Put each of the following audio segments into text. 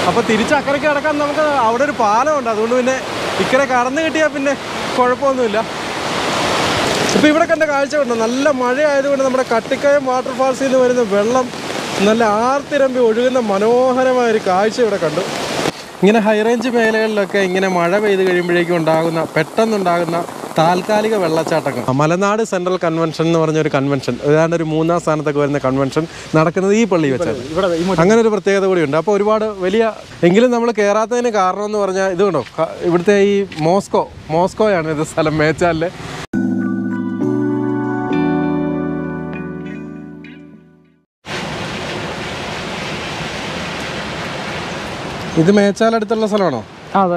അപ്പോൾ തിരിച്ച് അക്കരയ്ക്ക് കിടക്കാൻ നമുക്ക് അവിടെ ഒരു പാലമുണ്ട് അതുകൊണ്ട് പിന്നെ ഇക്കരെ കടന്നു കിട്ടിയാൽ പിന്നെ കുഴപ്പമൊന്നുമില്ല ഇപ്പോൾ ഇവിടെ കണ്ട കാഴ്ച ഉണ്ട് നല്ല മഴ ആയതുകൊണ്ട് നമ്മുടെ കട്ടിക്കയം വാട്ടർഫാൾസിൽ നിന്ന് വരുന്ന വെള്ളം നല്ല ആർത്തിരമ്പി ഒഴുകുന്ന മനോഹരമായ ഒരു കാഴ്ച ഇവിടെ കണ്ടു ഇങ്ങനെ ഹൈറേഞ്ച് മേഖലകളിലൊക്കെ ഇങ്ങനെ മഴ പെയ്ത് കഴിയുമ്പോഴേക്കും ഉണ്ടാകുന്ന പെട്ടെന്നുണ്ടാകുന്ന താൽക്കാലിക വെള്ളച്ചാട്ടങ്ങൾ മലനാട് സെൻട്രൽ കൺവെൻഷൻ എന്ന് പറഞ്ഞ ഒരു കൺവെൻഷൻ ഏതാണ്ട് ഒരു മൂന്നാം സ്ഥാനത്തൊക്കെ വരുന്ന കൺവെൻഷൻ നടക്കുന്നത് ഈ പള്ളി വെച്ചാണ് ഇവിടെ ഈ അങ്ങനെ ഒരു പ്രത്യേകത കൂടിയുണ്ട് അപ്പോൾ ഒരുപാട് വലിയ എങ്കിലും നമ്മൾ കയറാത്തതിന് കാരണം എന്ന് പറഞ്ഞാൽ ഇത് കണ്ടോ ക- ഇവിടുത്തെ ഈ മോസ്കോ മോസ്കോയാണ് ഇത് സ്ഥലം മേച്ചാലിലെ ഇത് മേച്ചാലടുത്തുള്ള സ്ഥലമാണോ ആ അതെ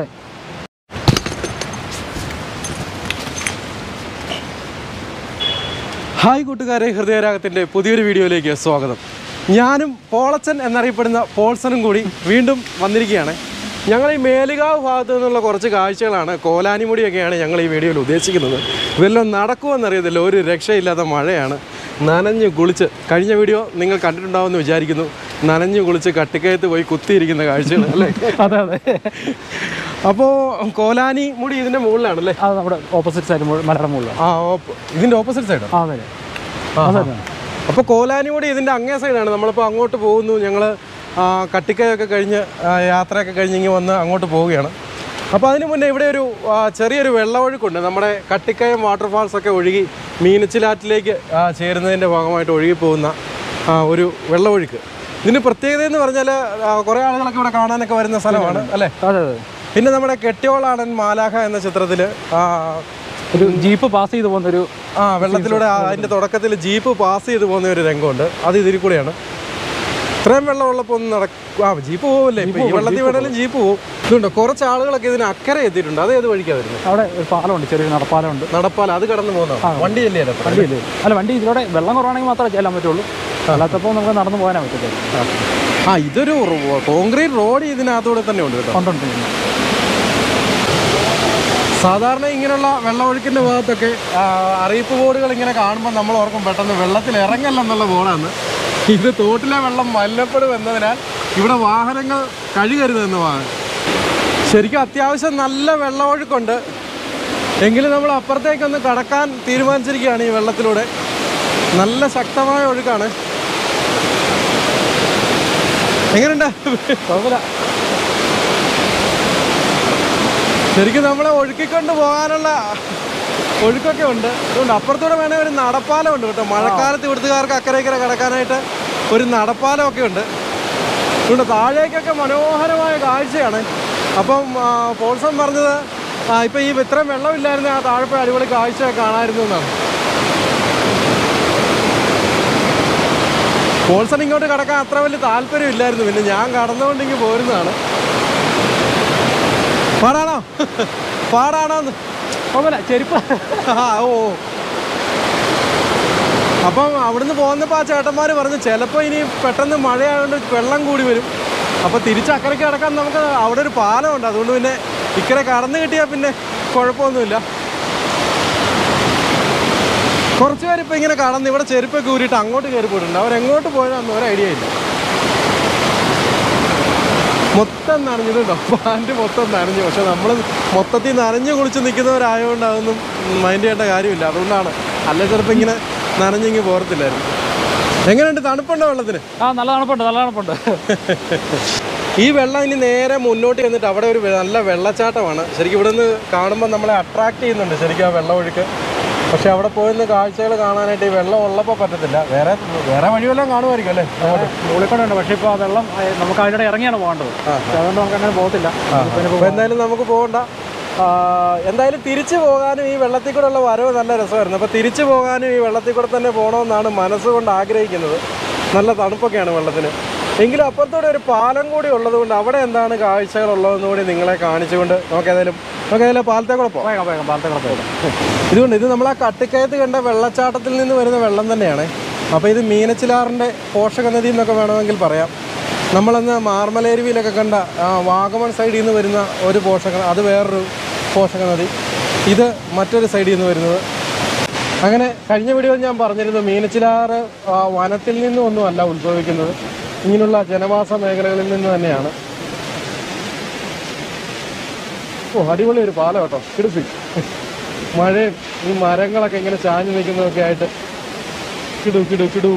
ഹായ് കൂട്ടുകാരെ ഹൃദയരാഗത്തിൻ്റെ പുതിയൊരു വീഡിയോയിലേക്ക് സ്വാഗതം ഞാനും പോളച്ചൻ എന്നറിയപ്പെടുന്ന പോൾസനും കൂടി വീണ്ടും വന്നിരിക്കുകയാണ് ഞങ്ങൾ ഈ മേലുകാവ് ഭാഗത്തു നിന്നുള്ള കുറച്ച് കാഴ്ചകളാണ് കോലാനിമുടിയൊക്കെയാണ് ഞങ്ങൾ ഈ വീഡിയോയിൽ ഉദ്ദേശിക്കുന്നത് ഇതെല്ലാം നടക്കുമെന്നറിയത്തില്ല ഒരു രക്ഷയില്ലാത്ത മഴയാണ് നനഞ്ഞ് കുളിച്ച് കഴിഞ്ഞ വീഡിയോ നിങ്ങൾ കണ്ടിട്ടുണ്ടാവുമെന്ന് വിചാരിക്കുന്നു നനഞ്ഞ് കുളിച്ച് കട്ടിക്കയത്ത് പോയി കുത്തിയിരിക്കുന്ന കാഴ്ചകൾ അല്ലേ അതെ അതെ അപ്പോൾ കോലാനി മുടി ഇതിൻ്റെ മുകളിലാണല്ലേ അത് നമ്മുടെ ഓപ്പോസിറ്റ് സൈഡ് മലയുടെ മുകളിലാണ് ആ ഓപ്പ് ഇതിൻ്റെ ഓപ്പോസിറ്റ് സൈഡോ ആ അതെ അതെ അതെ അപ്പോൾ കോലാനിമുടി ഇതിൻ്റെ അങ്ങേ സൈഡാണ് നമ്മളിപ്പോൾ അങ്ങോട്ട് പോകുന്നു ഞങ്ങൾ കട്ടിക്കയൊക്കെ കഴിഞ്ഞ് ആ, യാത്രയൊക്കെ കഴിഞ്ഞ് ഇങ്ങനെ വന്ന് അങ്ങോട്ട് പോവുകയാണ് അപ്പോൾ അതിന് മുന്നേ ഇവിടെ ഒരു ആ, ചെറിയൊരു വെള്ളമൊഴുക്കുണ്ട് നമ്മുടെ കട്ടിക്കയം വാട്ടർഫാൾസ് ഒക്കെ ഒഴുകി മീനച്ചിലാറ്റിലേക്ക് ആ, ചേരുന്നതിൻ്റെ ഭാഗമായിട്ട് ഒഴുകി പോകുന്ന ആ, ഒരു വെള്ളമൊഴുക്ക് ഇതിന് പ്രത്യേകത എന്ന് പറഞ്ഞാൽ കുറേ ആളുകളൊക്കെ ഇവിടെ കാണാനൊക്കെ വരുന്ന സ്ഥലമാണ് അല്ലേ അതെ അതെ പിന്നെ നമ്മുടെ കെട്ടിയോളാണൻ മാലാഖ എന്ന ചിത്രത്തിൽ ഒരു ജീപ്പ് പാസ് ചെയ്ത് പോകുന്ന ഒരു ആ വെള്ളത്തിലൂടെ ആ അതിന്റെ തുടക്കത്തിൽ ജീപ്പ് പാസ് ചെയ്ത് പോകുന്ന ഒരു രംഗമുണ്ട് അത് ഇതിൽ കൂടെയാണ് ഇത്രയും വെള്ളം ഉള്ളപ്പോൾ ഒന്ന് നടക്കും ആ ജീപ്പ് പോവില്ലേ ഇപ്പൊ ഈ വെള്ളത്തിൽ വേണേലും ജീപ്പ് പോകും ഇതുണ്ട് കുറച്ച് ആളുകളൊക്കെ ഇതിന് അക്കരെ എത്തിയിട്ടുണ്ട് അത് ഏത് വഴിക്കാ വരുന്നത് അവിടെ ഒരു പാലമുണ്ട് ചെറിയൊരു നടപ്പാലമുണ്ട് നടപ്പാല അത് കടന്നു പോകുന്നതാണ് വണ്ടി അല്ലേ വണ്ടിയില്ലേ അല്ല വണ്ടി ഇതിലൂടെ വെള്ളം കുറവാണെങ്കിൽ മാത്രമേ ചെല്ലാൻ പറ്റുള്ളൂ അല്ലാത്തപ്പോൾ നമുക്ക് നടന്നു പോകാനേ പറ്റില്ല ആ ഇതൊരു കോൺക്രീറ്റ് റോഡ് ഇതിനകത്തൂടെ തന്നെ ഉണ്ട് കേട്ടോ കൊണ്ടുണ്ട് സാധാരണ ഇങ്ങനെയുള്ള വെള്ളമൊഴുക്കിൻ്റെ ഭാഗത്തൊക്കെ ആ, അറിയിപ്പ് ബോർഡുകൾ ഇങ്ങനെ കാണുമ്പോൾ നമ്മൾ ഓർക്കും പെട്ടെന്ന് വെള്ളത്തിൽ ഇറങ്ങല്ലെന്നുള്ള ബോർഡാണ് ഇത് തോട്ടിലെ വെള്ളം മലിനപ്പെടും എന്നതിനാൽ ഇവിടെ വാഹനങ്ങൾ കഴുകരുതെന്ന് വാഹനം ശരിക്കും അത്യാവശ്യം നല്ല വെള്ളമൊഴുക്കുണ്ട് എങ്കിലും നമ്മൾ അപ്പുറത്തേക്കൊന്ന് കടക്കാൻ തീരുമാനിച്ചിരിക്കുകയാണ് ഈ വെള്ളത്തിലൂടെ നല്ല ശക്തമായ ഒഴുക്കാണ് എങ്ങനെയുണ്ട് കുഴപ്പമില്ല ശരിക്കും നമ്മളെ ഒഴുക്കിക്കൊണ്ട് പോകാനുള്ള ഒഴുക്കൊക്കെ ഉണ്ട് അതുകൊണ്ട് അപ്പുറത്തൂടെ വേണേൽ ഒരു നടപ്പാലം ഉണ്ട് കേട്ടോ മഴക്കാലത്ത് ഇവിടുത്തുകാർക്ക് അക്കരെ ഇക്കരെ കിടക്കാനായിട്ട് ഒരു നടപ്പാലമൊക്കെ ഉണ്ട് അതുകൊണ്ട് താഴേക്കൊക്കെ മനോഹരമായ കാഴ്ചയാണ് അപ്പം ആ, പോൾസൺ പറഞ്ഞത് ആ, ഇപ്പം ഈ ഇത്രയും വെള്ളമില്ലായിരുന്നു ആ താഴെ പോയി അടിപൊളി കാഴ്ച കാണാമായിരുന്നു എന്നാണ് പോൾസൺ ഇങ്ങോട്ട് കിടക്കാൻ അത്ര വലിയ താല്പര്യമില്ലായിരുന്നു പിന്നെ ഞാൻ കടന്നുകൊണ്ട് ഇങ്ങ് പോരുന്നതാണ് പാടാണോ പാടാണോ എന്ന് കുഴപ്പമില്ല ചെരുപ്പ് ആ, ഓ ഓ. അപ്പം അവിടുന്ന് പോകുന്നപ്പോൾ ആ ചേട്ടന്മാർ പറഞ്ഞു ചിലപ്പോൾ ഇനി പെട്ടെന്ന് മഴയായതുകൊണ്ട് വെള്ളം കൂടി വരും അപ്പോൾ തിരിച്ച് അക്കരയ്ക്ക് കിടക്കാൻ നമുക്ക് അവിടെ ഒരു പാലമുണ്ട് അതുകൊണ്ട് പിന്നെ ഇക്കരെ കടന്നു കിട്ടിയാൽ പിന്നെ കുഴപ്പമൊന്നുമില്ല കുറച്ച് പേര് ഇപ്പം ഇങ്ങനെ കടന്ന് ഇവിടെ ചെരുപ്പൊക്കെ ഊരിയിട്ട് അങ്ങോട്ട് കയറി പോയിട്ടുണ്ട് അവരെങ്ങോട്ട് പോയതാണെന്ന് ഒരു ഐഡിയ ഇല്ല മൊത്തം നനഞ്ഞിട്ടുണ്ടോ പാൻറ് മൊത്തം നനഞ്ഞു പക്ഷെ നമ്മൾ മൊത്തത്തിൽ നനഞ്ഞു കുളിച്ച് നിൽക്കുന്നവരായതുകൊണ്ട് അതൊന്നും മൈൻഡ് ചെയ്യേണ്ട കാര്യമില്ല അതുകൊണ്ടാണ് അല്ല ചിലപ്പോൾ ഇങ്ങനെ നനഞ്ഞിങ്ങി പോരത്തില്ലായിരുന്നു എങ്ങനെയുണ്ട് തണുപ്പുണ്ടോ വെള്ളത്തിന് ആ നല്ല തണുപ്പുണ്ട് നല്ല തണുപ്പുണ്ട് ഈ വെള്ളം ഇനി നേരെ മുന്നോട്ട് ചെന്നിട്ട് അവിടെ ഒരു വെ- നല്ല വെള്ളച്ചാട്ടമാണ് ശരിക്കും ഇവിടെ നിന്ന് കാണുമ്പോൾ നമ്മളെ അട്രാക്ട് ചെയ്യുന്നുണ്ട് ശരിക്കും ആ വെള്ളമൊഴുക്ക് പക്ഷെ അവിടെ പോയിന്ന് കാഴ്ചകൾ കാണാനായിട്ട് ഈ വെള്ളം ഉള്ളപ്പോൾ പറ്റത്തില്ല വേറെ വേറെ വഴിവെല്ലാം കാണുമായിരിക്കും അല്ലേ മുകളിക്കൂടെ പക്ഷേ ഇപ്പോൾ ആ വെള്ളം ഏ, നമുക്ക് അതിലൂടെ ഇറങ്ങിയാണ് പോകേണ്ടത് പക്ഷേ അതുകൊണ്ട് നമുക്ക് അങ്ങനെ പോകത്തില്ല പിന്നെ അപ്പോൾ എന്തായാലും നമുക്ക് പോകണ്ട ആ, എന്തായാലും തിരിച്ചു പോകാനും ഈ വെള്ളത്തിൽ കൂടെ ഉള്ള വരവ് നല്ല രസമായിരുന്നു അപ്പോൾ തിരിച്ചു പോകാനും ഈ വെള്ളത്തിൽ കൂടെ തന്നെ പോകണമെന്നാണ് മനസ്സുകൊണ്ട് ആഗ്രഹിക്കുന്നത് നല്ല തണുപ്പൊക്കെയാണ് വെള്ളത്തിന് എങ്കിലും അപ്പുറത്തൂടെ ഒരു പാലം കൂടി ഉള്ളതുകൊണ്ട് അവിടെ എന്താണ് കാഴ്ചകൾ ഉള്ളതെന്ന് കൂടി നിങ്ങളെ കാണിച്ചുകൊണ്ട് നമുക്ക് ഏതായാലും നമുക്ക് ഏതായാലും പാലത്തെ കൂടെ പോകാം വേഗം വേഗം പാലത്തെ കുഴപ്പമില്ല ഇതുകൊണ്ട് ഇത് നമ്മൾ ആ കട്ടിക്കയത്ത് കണ്ട വെള്ളച്ചാട്ടത്തിൽ നിന്ന് വരുന്ന വെള്ളം തന്നെയാണ് അപ്പോൾ ഇത് മീനച്ചിലാറിൻ്റെ പോഷക നദി എന്നൊക്കെ വേണമെങ്കിൽ പറയാം നമ്മളന്ന് മാർമലേരുവിയിലൊക്കെ കണ്ട ആ, വാഗമൺ സൈഡിൽ നിന്ന് വരുന്ന ഒരു പോഷക അത് വേറൊരു പോഷക നദി ഇത് മറ്റൊരു സൈഡിൽ നിന്ന് വരുന്നത് അങ്ങനെ കഴിഞ്ഞ വീഡിയോയിൽ ഞാൻ പറഞ്ഞിരുന്നു മീനച്ചിലാറ് ആ, വനത്തിൽ നിന്നും ഒന്നും അല്ല ഉത്ഭവിക്കുന്നത് ഇങ്ങനെയുള്ള ജനവാസ മേഖലകളിൽ നിന്ന് തന്നെയാണ് ഓ അടിപൊളി ഒരു പാലം കേട്ടോ കിടുപ്പി മഴയും ഈ മരങ്ങളൊക്കെ ഇങ്ങനെ ചാഞ്ഞു നിൽക്കുന്നതൊക്കെ ആയിട്ട് കിടു കിടു കിടു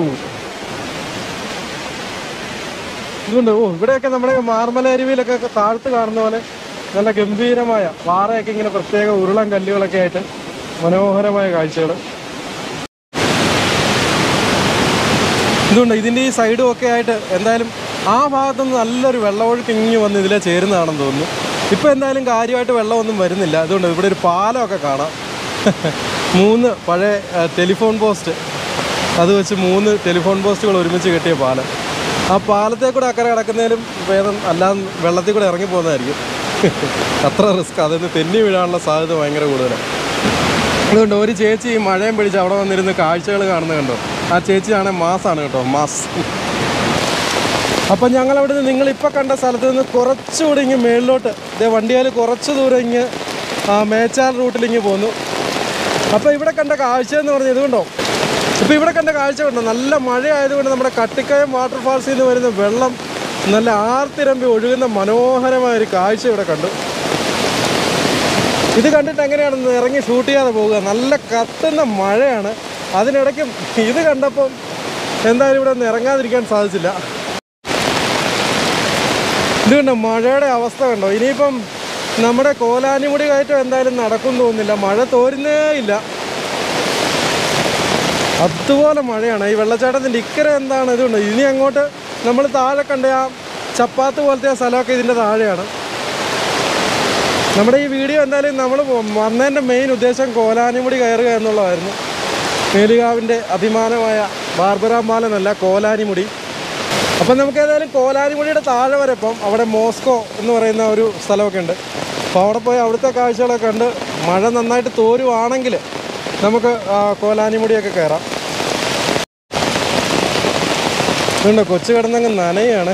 ഇതുണ്ട് ഓ ഇവിടെയൊക്കെ നമ്മുടെ മാർമല അരുവിയിലൊക്കെ താഴ്ത്ത് കാണുന്ന പോലെ നല്ല ഗംഭീരമായ പാറയൊക്കെ ഇങ്ങനെ പ്രത്യേക ഉരുളൻ കല്ലുകളൊക്കെ ആയിട്ട് മനോഹരമായ കാഴ്ചകൾ ഇതുണ്ട് ഇതിൻ്റെ ഈ സൈഡും ഒക്കെ ആയിട്ട് എന്തായാലും ആ ഭാഗത്തുനിന്ന് നല്ലൊരു വെള്ളമൊഴുക്ക് ഇങ്ങി വന്ന് ഇതിലെ ചേരുന്നതാണെന്ന് തോന്നുന്നു ഇപ്പോൾ എന്തായാലും കാര്യമായിട്ട് വെള്ളമൊന്നും വരുന്നില്ല അതുകൊണ്ട് ഇവിടെ ഒരു പാലമൊക്കെ കാണാം മൂന്ന് പഴയ ആ, ടെലിഫോൺ പോസ്റ്റ് അത് വെച്ച് മൂന്ന് ടെലിഫോൺ പോസ്റ്റുകൾ ഒരുമിച്ച് കെട്ടിയ പാലം ആ പാലത്തെ കൂടെ അക്കരെ കിടക്കുന്നതിലും ഭേദം അല്ലാതെ വെള്ളത്തിൽ കൂടെ ഇറങ്ങി പോകുന്നതായിരിക്കും അത്ര റിസ്ക് അതിന് തെന്നി വീഴാനുള്ള സാധ്യത ഭയങ്കര കൂടുതലാണ് അതുകൊണ്ട് ഒരു ചേച്ചി ഈ മഴയും പിടിച്ച് അവിടെ വന്നിരുന്ന് കാഴ്ചകൾ കാണുന്നത് കണ്ടോ ആ ചേച്ചിയാണെ മാസാണ് കേട്ടോ മാസ് അപ്പം ഞങ്ങൾ അവിടെ നിന്ന് നിങ്ങളിപ്പോൾ കണ്ട സ്ഥലത്ത് നിന്ന് കുറച്ചുകൂടി ഇങ്ങ് മേളിലോട്ട് ഇതേ വണ്ടിയാൽ കുറച്ച് ദൂരം ഇങ്ങ് ആ മേച്ചാൽ റൂട്ടിൽ ഇങ്ങ് പോന്നു അപ്പോൾ ഇവിടെ കണ്ട കാഴ്ച എന്ന് പറഞ്ഞാൽ ഇതുകൊണ്ടോ ഇപ്പോൾ ഇവിടെ കണ്ട കാഴ്ച കണ്ടോ നല്ല മഴ ആയതുകൊണ്ട് നമ്മുടെ കട്ടിക്കയം വാട്ടർഫാൾസിൽ നിന്ന് വരുന്ന വെള്ളം നല്ല ആർത്തിരമ്പി ഒഴുകുന്ന മനോഹരമായ ഒരു കാഴ്ച ഇവിടെ കണ്ടു ഇത് കണ്ടിട്ട് എങ്ങനെയാണെന്ന് ഇറങ്ങി ഷൂട്ട് ചെയ്യാതെ പോവുക നല്ല കത്തുന്ന മഴയാണ് അതിനിടയ്ക്കും ഇത് കണ്ടപ്പം എന്തായാലും ഇവിടെ ഒന്ന് ഇറങ്ങാതിരിക്കാൻ സാധിച്ചില്ല ഇത് കണ്ടോ മഴയുടെ അവസ്ഥ കണ്ടോ ഇനിയിപ്പം നമ്മുടെ കോലാനിമുടി കയറ്റം എന്തായാലും നടക്കും തോന്നുന്നില്ല മഴ തോരുന്നേ ഇല്ല അതുപോലെ മഴയാണ് ഈ വെള്ളച്ചാട്ടത്തിൻ്റെ ഇക്കരെ എന്താണ് ഇതുണ്ട് ഇനി അങ്ങോട്ട് നമ്മൾ താഴെ കണ്ട ആ ചപ്പാത്ത് പോലത്തെ ആ സ്ഥലമൊക്കെ ഇതിൻ്റെ താഴെയാണ് നമ്മുടെ ഈ വീഡിയോ എന്തായാലും നമ്മൾ വന്നതിൻ്റെ മെയിൻ ഉദ്ദേശം കോലാനിമുടി കയറുക എന്നുള്ളതായിരുന്നു മേലുകാവിൻ്റെ അഭിമാനമായ ബാർബറാമ്പാലനല്ല കോലാനിമുടി അപ്പം നമുക്ക് ഏതായാലും കോലാനിമുടിയുടെ താഴെ വരെ ഇപ്പം അവിടെ മോസ്കോ എന്ന് പറയുന്ന ഒരു സ്ഥലമൊക്കെ ഉണ്ട് അപ്പോൾ അവിടെ പോയി അവിടുത്തെ കാഴ്ചകളൊക്കെ കണ്ട് മഴ നന്നായിട്ട് തോരുവാണെങ്കിൽ നമുക്ക് ആ കോലാനിമുടിയൊക്കെ കയറാം ഇതുണ്ട് കൊച്ചു കിടന്നങ്ങ് നനയാണ്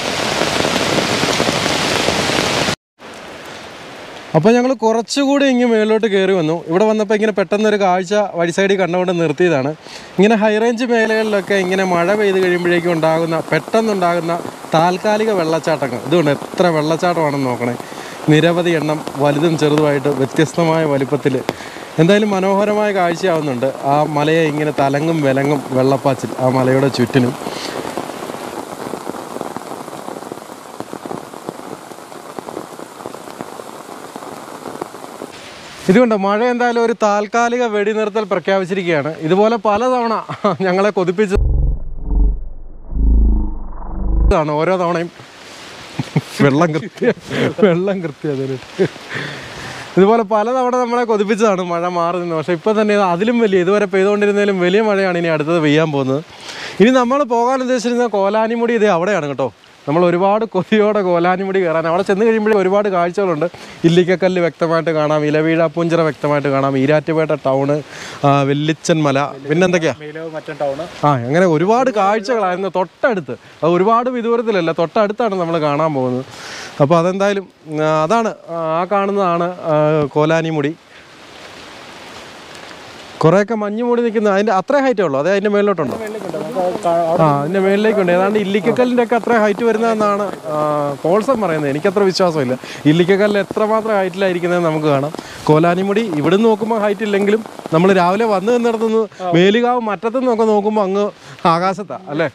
അപ്പോൾ ഞങ്ങൾ കുറച്ചുകൂടി ഇങ്ങ് മേളിലോട്ട് കയറി വന്നു ഇവിടെ വന്നപ്പോൾ ഇങ്ങനെ പെട്ടെന്നൊരു കാഴ്ച വഴി സൈഡിൽ കണ്ടുകൊണ്ട് നിർത്തിയതാണ് ഇങ്ങനെ ഹൈ റേഞ്ച് മേഖലകളിലൊക്കെ ഇങ്ങനെ മഴ പെയ്ത് കഴിയുമ്പോഴേക്കും ഉണ്ടാകുന്ന പെട്ടെന്നുണ്ടാകുന്ന താൽക്കാലിക വെള്ളച്ചാട്ടങ്ങൾ ഇതുകൊണ്ട് എത്ര വെള്ളച്ചാട്ടമാണെന്ന് നോക്കണേ നിരവധി എണ്ണം വലുതും ചെറുതുമായിട്ട് വ്യത്യസ്തമായ വലിപ്പത്തിൽ എന്തായാലും മനോഹരമായ കാഴ്ചയാവുന്നുണ്ട് ആ മലയെ ഇങ്ങനെ തലങ്ങും വിലങ്ങും വെള്ളപ്പാച്ചിൽ ആ മലയുടെ ചുറ്റിനും ഇതുകൊണ്ട് മഴ എന്തായാലും ഒരു താൽക്കാലിക വെടിനിർത്തൽ പ്രഖ്യാപിച്ചിരിക്കുകയാണ് ഇതുപോലെ പലതവണ ഞങ്ങളെ കൊതിപ്പിച്ചതാണ് ഓരോ തവണയും വെള്ളം കൃത്യ വെള്ളം കൃത്യ അതിലിട്ട് ഇതുപോലെ പലതവണ നമ്മളെ കൊതിപ്പിച്ചതാണ് മഴ മാറി നിന്ന് പക്ഷേ ഇപ്പോൾ തന്നെ ഇത് അതിലും വലിയ ഇതുവരെ പെയ്തുകൊണ്ടിരുന്നതിലും വലിയ മഴയാണ് ഇനി അടുത്തത് പെയ്യാൻ പോകുന്നത് ഇനി നമ്മൾ പോകാൻ ഉദ്ദേശിച്ചിരുന്ന കോലാനിമുടി ഇത് അവിടെയാണ് കേട്ടോ നമ്മൾ ഒരുപാട് കൊതിയോടെ കോലാനിമുടി കയറാൻ അവിടെ ചെന്ന് കഴിയുമ്പോഴേ ഒരുപാട് കാഴ്ചകളുണ്ട് ഇല്ലിക്കക്കല്ല് വ്യക്തമായിട്ട് കാണാം ഇലവീഴ പൂഞ്ചിറ വ്യക്തമായിട്ട് കാണാം ഈരാറ്റുപേട്ട ടൗണ് ആ, വെല്ലിച്ചൻ മല പിന്നെന്തൊക്കെയാ മെയിലോ മറ്റം ടൗണ് ആ അങ്ങനെ ഒരുപാട് കാഴ്ചകളായിരുന്നു തൊട്ടടുത്ത് അത് ഒരുപാട് വിദൂരത്തിലല്ല തൊട്ടടുത്താണ് നമ്മൾ കാണാൻ പോകുന്നത് അപ്പോൾ അതെന്തായാലും ആ, അതാണ് ആ കാണുന്നതാണ് ആ, കോലാനിമുടി കുറേയൊക്കെ മഞ്ഞ് മൂടി നിൽക്കുന്ന അതിൻ്റെ അത്ര ഹൈറ്റേ ഉള്ളൂ അതേ അതിൻ്റെ മേളിലോട്ടുണ്ടോ ആ അതിൻ്റെ മേളിലേക്കുണ്ട് ഏതാണ്ട് ഇല്ലിക്കക്കല്ലിൻ്റെ ഒക്കെ അത്ര ഹൈറ്റ് വരുന്നതെന്നാണ് ആ, പോൾസൺ പറയുന്നത് എനിക്കത്ര വിശ്വാസമില്ല ഇല്ലിക്കക്കല്ല് എത്രമാത്രം ഹൈറ്റിലായിരിക്കുന്നതെന്ന് നമുക്ക് കാണാം കോലാനിമുടി ഇവിടുന്ന് നോക്കുമ്പോൾ ഹൈറ്റ് ഇല്ലെങ്കിലും നമ്മൾ രാവിലെ വന്നു നിന്നിടത്തുനിന്ന് മേലുകാവ് മറ്റത്തുനിന്ന് ഒക്കെ നോക്കുമ്പോൾ അങ്ങ് ആകാശത്താ അല്ലേ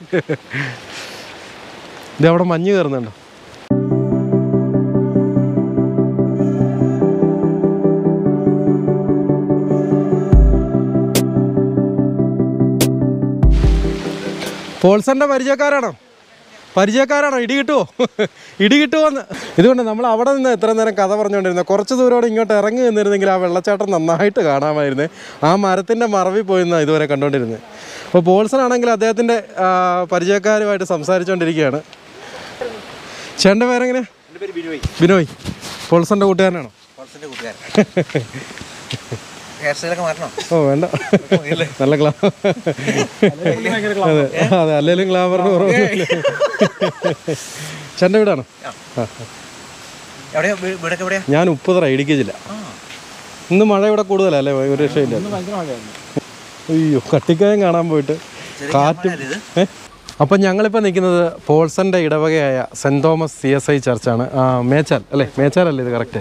ഇത് അവിടെ മഞ്ഞ് കയറുന്നുണ്ടോ പോൾസന്റെ പരിചയക്കാരാണോ പരിചയക്കാരാണോ ഇടി കിട്ടുമോ ഇടി കിട്ടുമോന്ന് ഇതുകൊണ്ട് നമ്മൾ അവിടെ നിന്ന് എത്ര നേരം കഥ പറഞ്ഞുകൊണ്ടിരുന്നത് കുറച്ച് ദൂരോടെ ഇങ്ങോട്ട് ഇറങ്ങി നിന്നിരുന്നെങ്കിൽ ആ വെള്ളച്ചാട്ടം നന്നായിട്ട് കാണാമായിരുന്നേ ആ മരത്തിൻ്റെ മറവിൽ പോയിന്നാ ഇതുവരെ കണ്ടുകൊണ്ടിരുന്നത് അപ്പോൾ പോൾസൺ ആണെങ്കിൽ അദ്ദേഹത്തിൻ്റെ ആ, പരിചയക്കാരുമായിട്ട് സംസാരിച്ചുകൊണ്ടിരിക്കുകയാണ് ചേട്ടൻ്റെ പേരെങ്ങനെ എൻ്റെ പേര് ബിനോയ് ബിനോയ് പോൾസന്റെ കൂട്ടുകാരനാണോ വാട്സൻ്റെ കൂട്ടുകാരൻ ഹെയർ സ്റ്റൈലൊക്കെ മാറ്റണോ ഓ വേണ്ട നല്ല ക്ലാ അതെ അതെ അല്ലെങ്കിലും ഗ്ലാമറിന് കുറവൊന്നുമില്ല ചേട്ടൻ്റെ വീടാണോ ആ എവിടെയാ വീ- വീടൊക്കെ എവിടെയാ ഞാൻ ഉപ്പുതറ ഇടുക്കി ജില്ല ഇന്ന് മഴ ഇവിടെ കൂടുതലല്ലേ ഒരു രക്ഷയില്ല ഭയങ്കര മഴയായിരുന്നു അയ്യോ കട്ടിക്കായം കാണാൻ പോയിട്ട് കാറ്റും ഇത് ഏ? അപ്പം ഞങ്ങളിപ്പോൾ നിൽക്കുന്നത് പോൾസന്റെ ഇടവകയായ saint Thomas C S I ചർച്ചാണ് ആ, മേച്ചാൽ അല്ലേ മേച്ചാൽ അല്ലേ ഇത് കറക്റ്റ്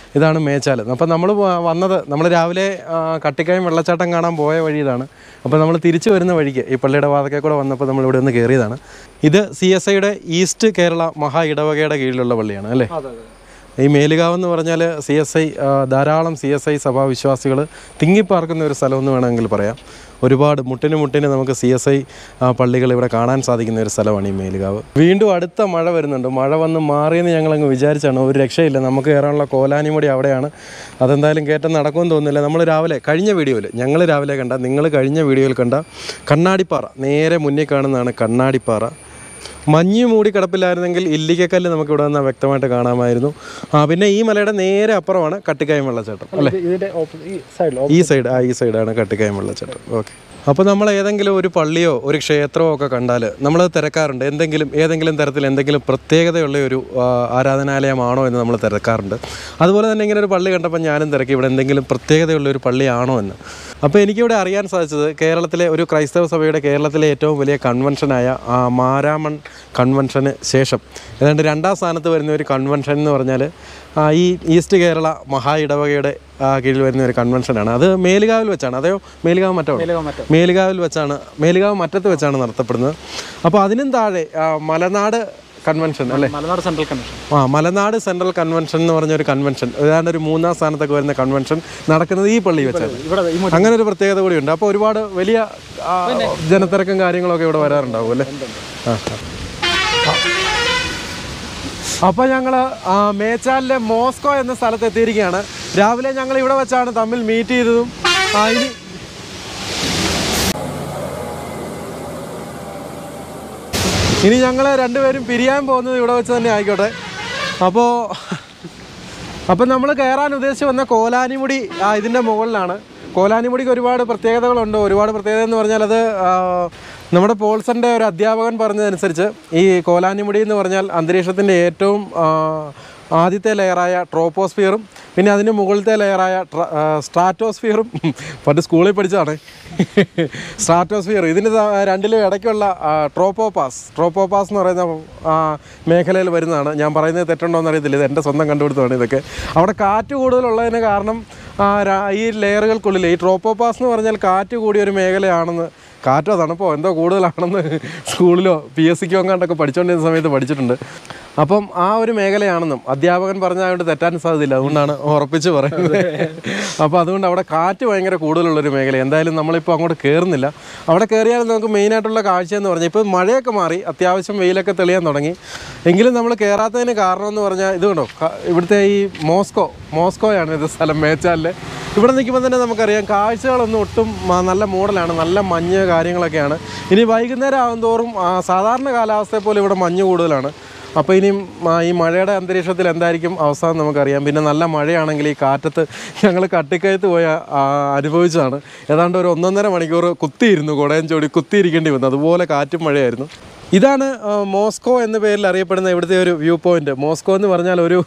ഇതാണ് മേച്ചാൽ അപ്പോൾ നമ്മൾ വന്നത് നമ്മൾ രാവിലെ ആ, കട്ടിക്കായും വെള്ളച്ചാട്ടം കാണാൻ പോയ വഴി ഇതാണ് അപ്പോൾ നമ്മൾ തിരിച്ചു വരുന്ന വഴിക്ക് ഈ പള്ളിയുടെ വാതക്കെ കൂടെ വന്നപ്പോൾ നമ്മൾ ഇവിടെ നിന്ന് കയറിയതാണ് ഇത് സി എസ് ഐയുടെ ഈസ്റ്റ് കേരള മഹാ ഇടവകയുടെ കീഴിലുള്ള പള്ളിയാണ് അല്ലേ അതെ അതെ ഈ മേലുകാവ് എന്ന് പറഞ്ഞാൽ സി എസ് ഐ ധാരാളം സി എസ് ഐ സഭാവിശ്വാസികൾ തിങ്ങിപ്പാർക്കുന്ന ഒരു സ്ഥലമെന്ന് വേണമെങ്കിൽ പറയാം ഒരുപാട് മുട്ടിന് മുട്ടിന് നമുക്ക് സി എസ് ഐ പള്ളികൾ ഇവിടെ കാണാൻ സാധിക്കുന്ന ഒരു സ്ഥലമാണ് ഈ മേലുകാവ് വീണ്ടും അടുത്ത മഴ വരുന്നുണ്ട് മഴ വന്ന് മാറിയെന്ന് ഞങ്ങളങ്ങ് വിചാരിച്ചാണ് ഒരു രക്ഷയില്ല നമുക്ക് കയറാനുള്ള കോലാനിമുടി അവിടെയാണ് അതെന്തായാലും കയറ്റം നടക്കുമെന്ന് തോന്നുന്നില്ല നമ്മൾ രാവിലെ കഴിഞ്ഞ വീഡിയോയിൽ ഞങ്ങൾ രാവിലെ കണ്ട നിങ്ങൾ കഴിഞ്ഞ വീഡിയോയിൽ കണ്ട കണ്ണാടിപ്പാറ നേരെ മുന്നിൽ കാണുന്നതാണ് കണ്ണാടിപ്പാറ മഞ്ഞ് മൂടി കിടപ്പില്ലായിരുന്നെങ്കിൽ ഇല്ലിക്കക്കല്ല് നമുക്ക് ഇവിടെ നിന്ന് വ്യക്തമായിട്ട് കാണാമായിരുന്നു ആ പിന്നെ ഈ മലയുടെ നേരെ അപ്പുറമാണ് കട്ടിക്കായം വെള്ളച്ചാട്ടം അല്ലേ ഇത് ഇതിന്റെ ഓപ്പോ- ഈ സൈഡിൽ ഈ സൈഡ് ആ ഈ സൈഡാണ് കട്ടിക്കായം വെള്ളച്ചാട്ടം ഓക്കെ അപ്പോൾ നമ്മൾ ഏതെങ്കിലും ഒരു പള്ളിയോ ഒരു ക്ഷേത്രമോ ഒക്കെ കണ്ടാൽ നമ്മൾ തിരക്കാറുണ്ട് എന്തെങ്കിലും ഏതെങ്കിലും തരത്തിൽ എന്തെങ്കിലും പ്രത്യേകതയുള്ള ഒരു ആ, ആരാധനാലയമാണോ എന്ന് നമ്മൾ തിരക്കാറുണ്ട് അതുപോലെ തന്നെ ഇങ്ങനെ ഒരു പള്ളി കണ്ടപ്പോൾ ഞാനും തിരക്കി ഇവിടെ എന്തെങ്കിലും പ്രത്യേകതയുള്ള ഒരു പള്ളിയാണോ എന്ന് അപ്പോൾ എനിക്കിവിടെ അറിയാൻ സാധിച്ചത് കേരളത്തിലെ ഒരു ക്രൈസ്തവ സഭയുടെ കേരളത്തിലെ ഏറ്റവും വലിയ കൺവെൻഷനായ ആ, മാരാമൺ കൺവെൻഷന് ശേഷം ഏതാണ്ട് രണ്ടാം സ്ഥാനത്ത് വരുന്ന ഒരു കൺവെൻഷൻ എന്ന് പറഞ്ഞാൽ ആ, ഈ ഈസ്റ്റ് കേരള മഹാ ഇടവകയുടെ ആ, കീഴിൽ വരുന്ന ഒരു കൺവെൻഷനാണ് അത് മേലുകാവിൽ വെച്ചാണ് അതെയോ മേലുകാവ് മറ്റോ മറ്റം മേലുകാവിൽ വെച്ചാണ് മേലുകാവ് മറ്റത്ത് വെച്ചാണ് നടത്തപ്പെടുന്നത് അപ്പോൾ അതിനും താഴെ ആ, മലനാട് കൺവെൻഷൻ അല്ലേ മലനാട് സെൻട്രൽ കൺവെൻഷൻ ആ മലനാട് സെൻട്രൽ കൺവെൻഷൻ എന്ന് പറഞ്ഞ ഒരു കൺവെൻഷൻ ഏതാണ്ട് ഒരു മൂന്നാം സ്ഥാനത്തൊക്കെ വരുന്ന കൺവെൻഷൻ നടക്കുന്നത് ഈ പള്ളി വെച്ചാണ് ഇവിടെ ഈ മു- അങ്ങനെ ഒരു പ്രത്യേകത കൂടിയുണ്ട് അപ്പോൾ ഒരുപാട് വലിയ ആ, ജനത്തിരക്കും കാര്യങ്ങളൊക്കെ ഇവിടെ വരാറുണ്ടാവും അല്ലേ ആ ആ. അപ്പോൾ ഞങ്ങൾ മേച്ചാലിലെ മോസ്കോ എന്ന സ്ഥലത്ത് എത്തിയിരിക്കുകയാണ് രാവിലെ ഞങ്ങൾ ഇവിടെ വെച്ചാണ് തമ്മിൽ മീറ്റ് ചെയ്തതും ആ, ഇനി ഇനി ഞങ്ങൾ രണ്ടുപേരും പിരിയാൻ പോകുന്നത് ഇവിടെ വെച്ച് തന്നെ ആയിക്കോട്ടെ അപ്പോൾ അപ്പം നമ്മൾ കയറാൻ ഉദ്ദേശിച്ച് വന്ന കോലാനിമുടി ആ, ഇതിൻ്റെ മുകളിലാണ് കോലാനിമുടിക്ക് ഒരുപാട് പ്രത്യേകതകളുണ്ട് ഒരുപാട് പ്രത്യേകത എന്ന് പറഞ്ഞാൽ അത് ആ, നമ്മുടെ പോൾസൻ്റെ ഒരു അധ്യാപകൻ പറഞ്ഞതനുസരിച്ച് ഈ കോലാനിമുടി എന്ന് പറഞ്ഞാൽ അന്തരീക്ഷത്തിൻ്റെ ഏറ്റവും ആ, ആദ്യത്തെ ലെയറായ ട്രോപ്പോസ്ഫിയറും പിന്നെ അതിന് മുകളിലത്തെ ലെയറായ ട്ര- ആ, സ്ട്രാറ്റോസ്ഫിയറും പണ്ട് സ്കൂളിൽ പഠിച്ചതാണ് സ്ട്രാറ്റോസ്ഫിയർ ഇതിന് ത- രണ്ടിലും ഇടയ്ക്കുള്ള ആ, ട്രോപ്പോപാസ് ട്രോപ്പോപാസ് എന്ന് പറയുന്ന ആ, മേഖലയിൽ വരുന്നതാണ് ഞാൻ പറയുന്നത് തെറ്റുണ്ടോ എന്ന് അറിയത്തില്ല ഇത് എൻ്റെ സ്വന്തം കണ്ടുപിടുത്തമാണ് ഇതൊക്കെ അവിടെ കാറ്റ് കൂടുതലുള്ളതിന് കാരണം ആ, രാ- ഈ ലെയറുകൾക്കുള്ളിൽ ഈ ട്രോപ്പോപാസ് എന്ന് പറഞ്ഞാൽ കാറ്റ് കൂടിയ ഒരു മേഖലയാണെന്ന് കാറ്റോ തണുപ്പോ എന്തോ കൂടുതലാണെന്ന് സ്കൂളിലോ പി എസ് സിക്കോ എങ്ങാണ്ടൊക്കെ പഠിച്ചുകൊണ്ടിരുന്ന സമയത്ത് പഠിച്ചിട്ടുണ്ട് അപ്പം ആ ഒരു മേഖലയാണെന്നും അധ്യാപകൻ പറഞ്ഞതുകൊണ്ട് തെറ്റാൻ സാധ്യതയില്ല അതുകൊണ്ടാണ് ഉറപ്പിച്ച് പറയുന്നത് അപ്പോൾ അതുകൊണ്ട് അവിടെ കാറ്റ് ഭയങ്കര കൂടുതലുള്ളൊരു മേഖല എന്തായാലും നമ്മളിപ്പോൾ അങ്ങോട്ട് കയറുന്നില്ല അവിടെ കയറിയാൽ നമുക്ക് മെയിനായിട്ടുള്ള കാഴ്ച എന്ന് പറഞ്ഞാൽ ഇപ്പോൾ മഴയൊക്കെ മാറി അത്യാവശ്യം വെയിലൊക്കെ തെളിയാൻ തുടങ്ങി എങ്കിലും നമ്മൾ കയറാത്തതിന് കാരണം എന്ന് പറഞ്ഞാൽ ഇത് കണ്ടോ ക- ഇവിടുത്തെ ഈ മോസ്കോ മോസ്കോയാണ് ഇത് സ്ഥലം മേച്ചാലിൽ ഇവിടെ നിൽക്കുമ്പോൾ തന്നെ നമുക്കറിയാം കാഴ്ചകളൊന്നും ഒട്ടും ആ, നല്ല മോഡലാണ് നല്ല മഞ്ഞ് കാര്യങ്ങളൊക്കെയാണ് ഇനി വൈകുന്നേരം ആകും തോറും ആ, സാധാരണ കാലാവസ്ഥയെ പോലെ ഇവിടെ മഞ്ഞ് കൂടുതലാണ് അപ്പോൾ ഇനിയും ആ, ഈ മഴയുടെ അന്തരീക്ഷത്തിൽ എന്തായിരിക്കും അവസ്ഥ എന്ന് നമുക്കറിയാം പിന്നെ നല്ല മഴയാണെങ്കിൽ ഈ കാറ്റത്ത് ഞങ്ങൾ കട്ടിക്കയത്ത് പോയ ആ, അനുഭവിച്ചതാണ് ഏതാണ്ട് ഒരു ഒന്നൊന്നര മണിക്കൂർ കുത്തിയിരുന്നു കുടയൻ ചോടി കുത്തിയിരിക്കേണ്ടി വന്നു അതുപോലെ കാറ്റും മഴയായിരുന്നു ഇതാണ് ആ, മോസ്കോ എന്ന പേരിൽ അറിയപ്പെടുന്ന ഇവിടുത്തെ ഒരു വ്യൂ പോയിന്റ് മോസ്കോ എന്ന് പറഞ്ഞാൽ ഒരു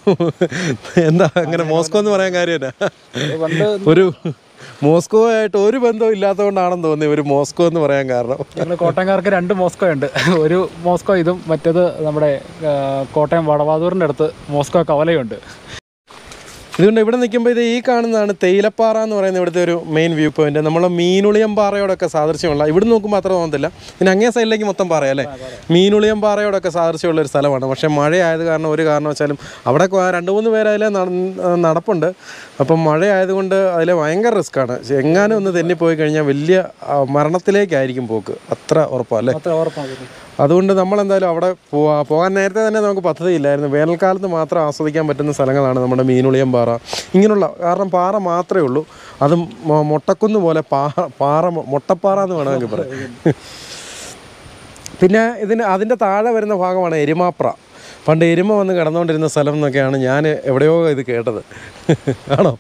എന്താ അങ്ങനെ മോസ്കോ എന്ന് പറയാൻ കാര്യമല്ല പണ്ട് ഒരു മോസ്കോ ആയിട്ട് ഒരു ബന്ധവും ഇല്ലാത്തതുകൊണ്ടാണെന്ന് തോന്നി ഒരു മോസ്കോ എന്ന് പറയാൻ കാരണം ഞങ്ങൾ കോട്ടയംകാർക്ക് രണ്ട് മോസ്കോ ഉണ്ട് ഒരു മോസ്കോ ഇതും മറ്റേത് നമ്മുടെ ആ, കോട്ടയം വടവാതൂറിൻ്റെ അടുത്ത് മോസ്കോ കവലയുണ്ട് ഇതുകൊണ്ട് ഇവിടെ നിൽക്കുമ്പോൾ ഇത് ഈ കാണുന്നതാണ് തേയിലപ്പാറ എന്ന് പറയുന്ന ഇവിടുത്തെ ഒരു മെയിൻ വ്യൂ പോയിന്റ് നമ്മൾ മീനുളിയം പാറയോടൊക്കെ സാദൃശ്യമുള്ള ഇവിടെ നോക്കുമ്പോൾ അത്ര തോന്നത്തില്ല പിന്നെ അങ്ങേ സൈഡിലേക്ക് മൊത്തം പാറയല്ലേ മീനുളിയം പാറയോടൊക്കെ സാദൃശ്യമുള്ള ഒരു സ്ഥലമാണ് പക്ഷേ മഴയായത് കാരണം ഒരു കാരണവശാലും അവിടെ കൊ- രണ്ട് മൂന്ന് പേര് അതിലെ നട- നടപ്പുണ്ട് അപ്പം മഴയായതുകൊണ്ട് അതിൽ ഭയങ്കര റിസ്ക്കാണ് എങ്ങാനും ഒന്ന് തെന്നിപ്പോയി കഴിഞ്ഞാൽ വലിയ ആ, മരണത്തിലേക്കായിരിക്കും പോക്ക് അത്ര ഉറപ്പല്ലേ അത്ര ഉറപ്പാണ് അതുകൊണ്ട് നമ്മൾ എന്തായാലും അവിടെ പോവാ പോകാൻ നേരത്തെ തന്നെ നമുക്ക് പദ്ധതിയില്ലായിരുന്നു വേനൽക്കാലത്ത് മാത്രം ആസ്വദിക്കാൻ പറ്റുന്ന സ്ഥലങ്ങളാണ് നമ്മുടെ മീനുളിയം പാറ ഇങ്ങനെയുള്ള കാരണം പാറ മാത്രമേ ഉള്ളൂ അതും മൊ- മൊട്ടക്കുന്ന് പോലെ പാറ പാറ മൊ- മൊട്ടപ്പാറ എന്ന് വേണമെങ്കിൽ പറയാം പിന്നെ ഇതിന് അതിൻ്റെ താഴെ വരുന്ന ഭാഗമാണ് എരുമാപ്ര പണ്ട് എരുമ വന്ന് കിടന്നുകൊണ്ടിരുന്ന സ്ഥലം എന്നൊക്കെയാണ് ഞാൻ എവിടെയോ ഇത് കേട്ടത് ആണോ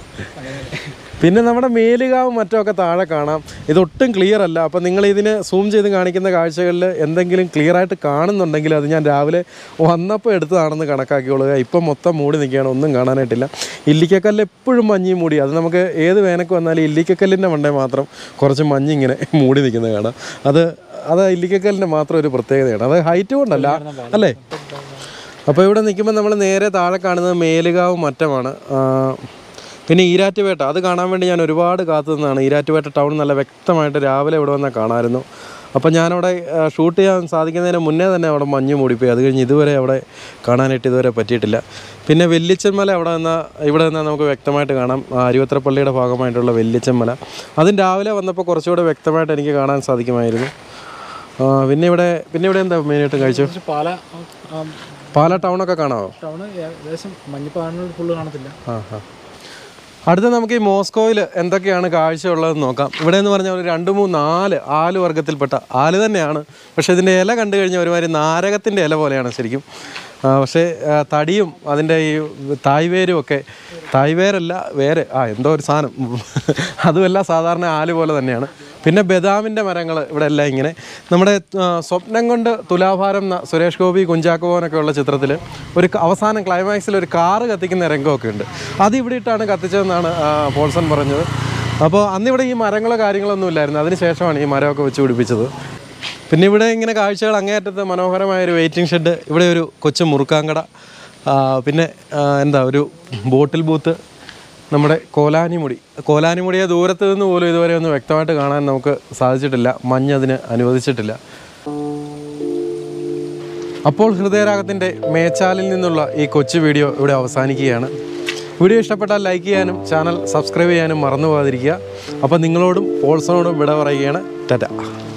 പിന്നെ നമ്മുടെ മേലുകാവ് മറ്റൊക്കെ താഴെ കാണാം ഇതൊട്ടും ക്ലിയർ അല്ല അപ്പം നിങ്ങൾ ഇതിന് സൂം ചെയ്ത് കാണിക്കുന്ന കാഴ്ചകളിൽ എന്തെങ്കിലും ക്ലിയർ ആയിട്ട് കാണുന്നുണ്ടെങ്കിൽ അത് ഞാൻ രാവിലെ വന്നപ്പോൾ എടുത്തതാണെന്ന് കണക്കാക്കിക്കൊള്ളുക ഇപ്പം മൊത്തം മൂടി നിൽക്കുകയാണ് ഒന്നും കാണാനായിട്ടില്ല ഇല്ലിക്കക്കല്ല് എപ്പോഴും മഞ്ഞി മൂടി അത് നമുക്ക് ഏത് വേനക്ക് വന്നാലും ഇല്ലിക്കക്കല്ലിൻ്റെ മണ്ടേ മാത്രം കുറച്ച് മഞ്ഞിങ്ങനെ മൂടി നിൽക്കുന്നത് കാണാം അത് അത് ഇല്ലിക്കക്കല്ലിൻ്റെ മാത്രം ഒരു പ്രത്യേകതയാണ് അത് ഹൈറ്റ് കൊണ്ടല്ല അല്ലേ അപ്പോൾ ഇവിടെ നിൽക്കുമ്പോൾ നമ്മൾ നേരെ താഴെ കാണുന്നത് മേലുകാവ് മറ്റമാണ് ആ, പിന്നെ ഈരാറ്റുപേട്ട അത് കാണാൻ വേണ്ടി ഞാൻ ഒരുപാട് കാത്തു നിന്നാണ് ഈരാറ്റുപേട്ട ടൗൺ നല്ല വ്യക്തമായിട്ട് രാവിലെ ഇവിടെ വന്നാൽ കാണാമായിരുന്നു അപ്പോൾ ഞാനവിടെ ആ, ഷൂട്ട് ചെയ്യാൻ സാധിക്കുന്നതിന് മുന്നേ തന്നെ അവിടെ മഞ്ഞ് മൂടിപ്പോയി അത് കഴിഞ്ഞ് ഇതുവരെ അവിടെ കാണാനായിട്ട് ഇതുവരെ പറ്റിയിട്ടില്ല പിന്നെ വെല്ലിച്ചന്മല അവിടെ നിന്നാൽ ഇവിടെ നിന്നാൽ നമുക്ക് വ്യക്തമായിട്ട് കാണാം ആ, അരുവത്രപ്പള്ളിയുടെ ഭാഗമായിട്ടുള്ള വെല്ലിച്ചന്മല അതും രാവിലെ വന്നപ്പോൾ കുറച്ചുകൂടെ വ്യക്തമായിട്ട് എനിക്ക് കാണാൻ സാധിക്കുമായിരുന്നു ആ, പിന്നെ ഇവിടെ പിന്നെ ഇവിടെ എന്താ മെയിനായിട്ട് കാഴ്ച പക്ഷെ പാല പാല ടൗണൊക്കെ കാണാമോ ടൗണ് ഏകദേശം മഞ്ഞപ്പാടിനോട് ഫുള്ള് കാണത്തില്ല ആ ആ അടുത്ത നമുക്ക് ഈ മോസ്കോയിൽ എന്തൊക്കെയാണ് കാഴ്ചയുള്ളതെന്ന് നോക്കാം ഇവിടെ എന്ന് പറഞ്ഞാൽ ഒരു രണ്ട് മൂന്ന് നാല് ആല് വർഗ്ഗത്തിൽപ്പെട്ട ആല് തന്നെയാണ് പക്ഷേ ഇതിൻ്റെ ഇല കണ്ടു കഴിഞ്ഞാൽ ഒരുമാതിരി നാരകത്തിൻ്റെ ഇല പോലെയാണ് ശരിക്കും ആ, പക്ഷേ ആ, തടിയും അതിൻ്റെ ഈ തായ്വേരും ഒക്കെ തായ്വേരല്ല വേര് ആ എന്തോ ഒരു സാധനം അതുമല്ല സാധാരണ ആല് പോലെ തന്നെയാണ് പിന്നെ ബദാമിൻ്റെ മരങ്ങൾ ഇവിടെ എല്ലാം ഇങ്ങനെ നമ്മുടെ ആ, സ്വപ്നം കൊണ്ട് തുലാഭാരം എന്ന സുരേഷ് ഗോപി കുഞ്ചാക്കോനൊക്കെ ഉള്ള ചിത്രത്തിൽ ഒരു ക- അവസാനം ക്ലൈമാക്സിൽ ഒരു കാറ് കത്തിക്കുന്ന രംഗമൊക്കെ ഉണ്ട് അത് ഇവിടെ ഇട്ടാണ് കത്തിച്ചതെന്നാണ് ആ, പോൾസൺ പറഞ്ഞത് അപ്പോൾ അന്നിവിടെ ഈ മരങ്ങളോ കാര്യങ്ങളൊന്നും ഇല്ലായിരുന്നു അതിന് ശേഷമാണ് ഈ മരമൊക്കെ വെച്ച് പിടിപ്പിച്ചത് പിന്നെ ഇവിടെ ഇങ്ങനെ കാഴ്ചകൾ അങ്ങേയറ്റത്ത് മനോഹരമായ ഒരു വെയിറ്റിംഗ് ഷെഡ് ഇവിടെ ഒരു കൊച്ചു മുറുക്കാങ്കട ആ, പിന്നെ ആ, എന്താ ഒരു ബോട്ടിൽ ബൂത്ത് നമ്മുടെ കോലാനിമുടി കോലാനിമുടിയെ ദൂരത്ത് നിന്ന് പോലും ഇതുവരെ ഒന്ന് വ്യക്തമായിട്ട് കാണാൻ നമുക്ക് സാധിച്ചിട്ടില്ല മഞ്ഞ് അതിന് അനുവദിച്ചിട്ടില്ല അപ്പോൾ ഹൃദയരാഗത്തിൻ്റെ മേച്ചാലിൽ നിന്നുള്ള ഈ കൊച്ചു വീഡിയോ ഇവിടെ അവസാനിക്കുകയാണ് വീഡിയോ ഇഷ്ടപ്പെട്ടാൽ ലൈക്ക് ചെയ്യാനും ചാനൽ സബ്സ്ക്രൈബ് ചെയ്യാനും മറന്നു പോകാതിരിക്കുക അപ്പോൾ നിങ്ങളോടും പോൾസണോടും വിട പറയുകയാണ് ടാറ്റ